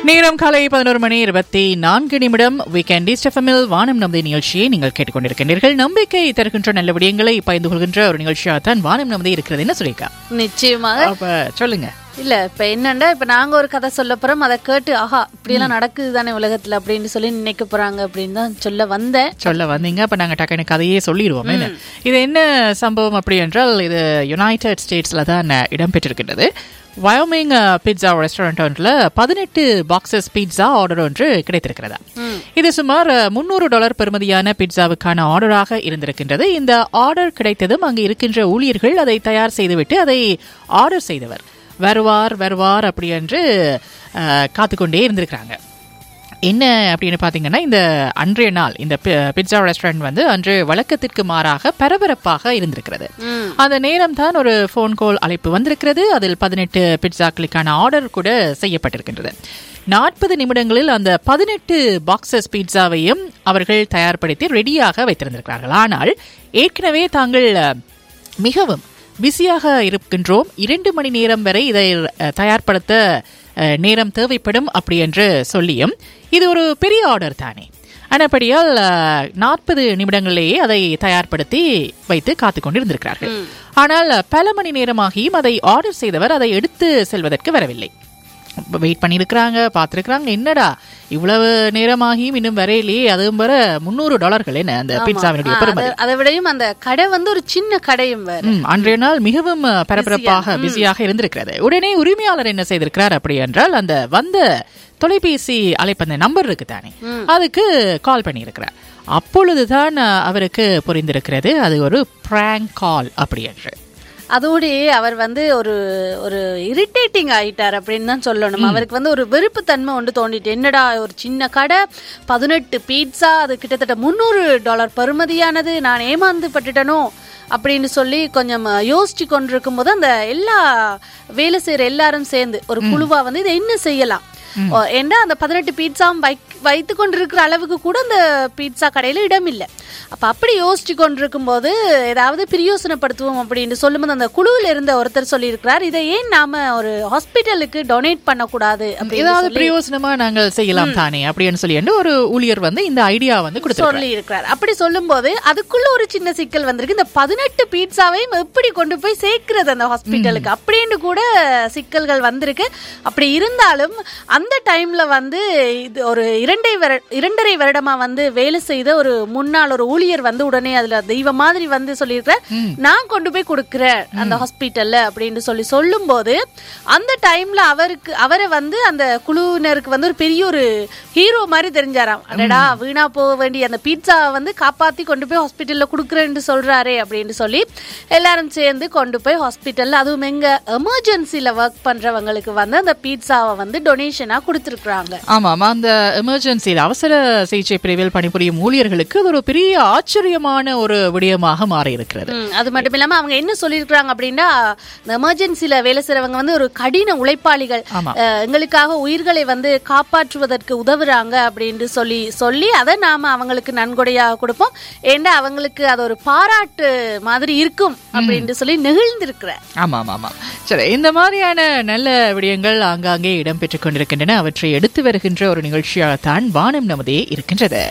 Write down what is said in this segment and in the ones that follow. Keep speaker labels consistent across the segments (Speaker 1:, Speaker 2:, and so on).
Speaker 1: நேரம் காலை பதினோரு மணி இருபத்தி நான்கு நிமிடம் வீக்கெண்ட் எஃப்எம்மில் வானம் நமது நிகழ்ச்சியை நீங்கள் கேட்டுக்கொண்டிருக்கின்றீர்கள் நம்பிக்கை தருகின்ற நல்ல விடயங்களை பகிர்ந்து கொள்கின்ற ஒரு நிகழ்ச்சியாக தான் வானம் நமது இருக்கிறது என்ன சொல்லியிருக்கா
Speaker 2: நிச்சயமாக
Speaker 1: அப்ப சொல்லுங்க
Speaker 2: இல்ல இப்ப என்னண்டா இப்ப நாங்க ஒரு கதை சொல்ல போறோம் அதை கேட்டு ஆஹா இப்படி எல்லாம் நடக்குது தானே உலகத்துல அப்படின்னு சொல்லி நினைக்க போறாங்க அப்படின்னு தான் சொல்ல வந்தேன்
Speaker 1: சொல்ல வந்தீங்க அப்ப நாங்க டக்குனு கதையே சொல்லிடுவோம் என்ன இது என்ன சம்பவம் அப்படி என்றால் இது யுனைடெட் ஸ்டேட்ஸ்ல தான் இடம்பெற்றிருக்கின்றது வயோமிங் பிட்சா ரெஸ்டாரண்ட் ஒன்றில் பதினெட்டு பாக்ஸஸ் பீட்சா ஆர்டர் ஒன்று கிடைத்திருக்கிறதா இது சுமார் முன்னூறு டாலர் பெறுமதியான பிட்சாவுக்கான ஆர்டராக இருந்திருக்கின்றது இந்த ஆர்டர் கிடைத்ததும் அங்கு இருக்கின்ற ஊழியர்கள் அதை தயார் செய்துவிட்டு அதை ஆர்டர் செய்தவர் வருவார் வருவார் அப்படி என்று அஹ், காத்துக்கொண்டே இருந்திருக்கிறாங்க என்ன அப்படின்னு பார்த்தீங்கன்னா இந்த அன்றைய நாள் இந்த பி- பிட்சா ரெஸ்டாரண்ட் வந்து அன்று வழக்கத்திற்கு மாறாக பரபரப்பாக இருந்திருக்கிறது அந்த நேரம் தான் ஒரு ஃபோன் கால் அழைப்பு வந்திருக்கிறது அதில் பதினெட்டு பிட்சாக்களுக்கான ஆர்டர் கூட செய்யப்பட்டிருக்கின்றது நாற்பது நிமிடங்களில் அந்த பதினெட்டு பாக்ஸஸ் பீட்சாவையும் அவர்கள் தயார்படுத்தி ரெடியாக வைத்திருந்திருக்கிறார்கள் ஆனால் ஏற்கனவே தாங்கள் அஹ், மிகவும் பிஸியாக இருக்கின்றோம் இரண்டு மணி நேரம் வரை இதை அஹ், தயார்படுத்த அஹ், நேரம் தேவைப்படும் அப்படி என்று சொல்லியும் இது ஒரு பெரிய ஆர்டர் தானே ஆனபடியால் நாற்பது நிமிடங்களிலேயே அதை தயார்படுத்தி வைத்து காத்து கொண்டிருந்திருக்கிறார்கள் ஆனால் பல மணி நேரமாகியும் அதை ஆர்டர் செய்தவர் அதை எடுத்து செல்வதற்கு வரவில்லை வெயிட் பண்ணியிருக்கிறாங்க பார்த்துருக்குறாங்க என்னடா இவ்வளவு நேரமாகியும் இன்னும் வரையிலேயே அதுவும் வர முந்நூறு டாலர்கள் என்ன அந்த பீட்சாவினுடைய பெருமதி
Speaker 2: அதை- அதை விடையும் அந்த கடை வந்து ஒரு சின்ன கடையும் வேற
Speaker 1: ம், அன்றைய நாள் மிகவும் அஹ், பரபரப்பாக பிஸியாக இருந்திருக்கிறது உடனே உரிமையாளர் என்ன செய்திருக்கிறார் அப்படி என்றால் அந்த வந்த தொலைபேசி அழைப்பந்த நம்பர் இருக்கு தானே அதுக்கு கால் பண்ணியிருக்கிறார் அப்பொழுதுதான் அஹ், அவருக்கு புரிந்திருக்கிறது அது ஒரு பிராங்க் கால் அப்படி என்று
Speaker 2: அதோடயே அவர் வந்து ஒரு ஒரு இரிட்டேட்டிங் ஆயிட்டார் அப்படின்னு தான் சொல்லணும் அவருக்கு வந்து ஒரு வெறுப்பு தன்மை ஒன்று தோண்டிட்டு என்னடா ஒரு சின்ன கடை பதினெட்டு பீட்சா அது கிட்டத்தட்ட முந்நூறு டாலர் பெறுமதியானது நான் ஏமாந்து பட்டுட்டனோ அப்படின்னு சொல்லி கொஞ்சம் யோசிச்சு கொண்டிருக்கும் போது அந்த எல்லா வேலை செய்யற எல்லாரும் சேர்ந்து ஒரு குழுவா வந்து இதை என்ன செய்யலாம் ஓ, ஏன்னா அந்த பதினெட்டு பீட்சா வை வைத்து கொண்டிருக்கிற அளவுக்கு கூட அந்த பீட்சா கடையில இடம் இல்லை அப்ப அப்படி யோசிச்சு கொண்டிருக்கும் போது ஏதாவது பிரியோசனப்படுத்துவோம் அப்படின்னு சொல்லும்போது அந்த குழுவில் இருந்த ஒருத்தர் சொல்லியிருக்கிறார் இதை ஏன் நாம ஒரு ஹாஸ்பிட்டலுக்கு டொனேட் பண்ணக்கூடாது அப்படின்னு
Speaker 1: ஏதாவது பிரயோசனமா நாங்கள் செய்யலாம் தானே அப்படின்னு சொல்லி என்று ஒரு ஊழியர் வந்து இந்த ஐடியா வந்து கொடுத்தாரு
Speaker 2: சொல்லி இருக்கிறார் அப்படி சொல்லும்போது அதுக்குள்ள ஒரு சின்ன சிக்கல் வந்திருக்கு இந்த பதினெட்டு பீட்சாவையும் எப்படி கொண்டு போய் சேர்க்கிறது அந்த ஹாஸ்பிட்டலுக்கு அப்படின்னு கூட சிக்கல்கள் வந்திருக்கு அப்படி இருந்தாலும் அந்த டைம்ல வந்து இது ஒரு இரண்டை வர- இரண்டரை வருடமா வந்து வேலை செய்த ஒரு முன்னாள் ஒரு ஊழியர் வந்து உடனே அதுல தெய்வ மாதிரி வந்து சொல்லியிருக்கிறார் நான் கொண்டு போய் கொடுக்கிறேன் அந்த ஹாஸ்பிட்டல்ல அப்படின்னு சொல்லி சொல்லும்போது அந்த டைம்ல அவருக்கு அவரை வந்து அந்த குழுவினருக்கு வந்து ஒரு பெரிய ஒரு ஹீரோ மாதிரி தெரிஞ்சாராம் அடடா வீணா போக வேண்டிய அந்த பீட்சாவை வந்து காப்பாத்தி கொண்டு போய் ஹாஸ்பிட்டல்ல கொடுக்குறேன்னு சொல்றாரே அப்படின்னு சொல்லி எல்லாரும் சேர்ந்து கொண்டு போய் ஹாஸ்பிட்டல்ல அதுவும் எங்க எமர்ஜென்சில ஒர்க் பண்றவங்களுக்கு வந்து அந்த பீட்சாவை வந்து டொனேஷனா கொடுத்துருக்குறாங்க
Speaker 1: ஆமாம் அந்த எமர்ஜென்சியில் அவசர சிகிச்சை பிரிவில் பணிபுரியும் ஊழியர்களுக்கு அது ஒரு பெரிய ஆச்சரியமான ஒரு விடயமாக மாறி இருக்கிறது
Speaker 2: ம், அது மட்டும் இல்லாம அவங்க என்ன சொல்லியிருக்கிறாங்க அப்படின்னா இந்த எமர்ஜென்சில வேலை செய்றவங்க வந்து ஒரு கடின உழைப்பாளிகள்
Speaker 1: ஆமா.
Speaker 2: அஹ், எங்களுக்காக உயிர்களை வந்து காப்பாற்றுவதற்கு உதவுறாங்க அப்படின்னு சொல்லி சொல்லி அதை நாம அவங்களுக்கு நன்கொடையாக கொடுப்போம் ஏன்னா அவங்களுக்கு அது ஒரு பாராட்டு மாதிரி இருக்கும் அப்படின்னு சொல்லி நெகிழ்ந்திருக்கிறேன்
Speaker 1: ஆமாம் ஆமாம் சரி இந்த மாதிரியான நல்ல விடயங்கள் ஆங்காங்கே இடம்பெற்றுக் கொண்டிருக்கின்றன அவற்றை எடுத்து வருகின்ற ஒரு நிகழ்ச்சியாகத்தான் வானம் நமதே இருக்கின்றது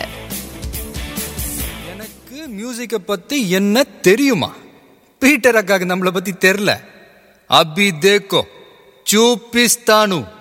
Speaker 3: எனக்கு மியூசிக்கை பத்தி என்ன தெரியுமா பீட்டர் அக்காக்கு நம்மளை பத்தி தெரில அபி தேக்கோ சூப்பிஸ்தானு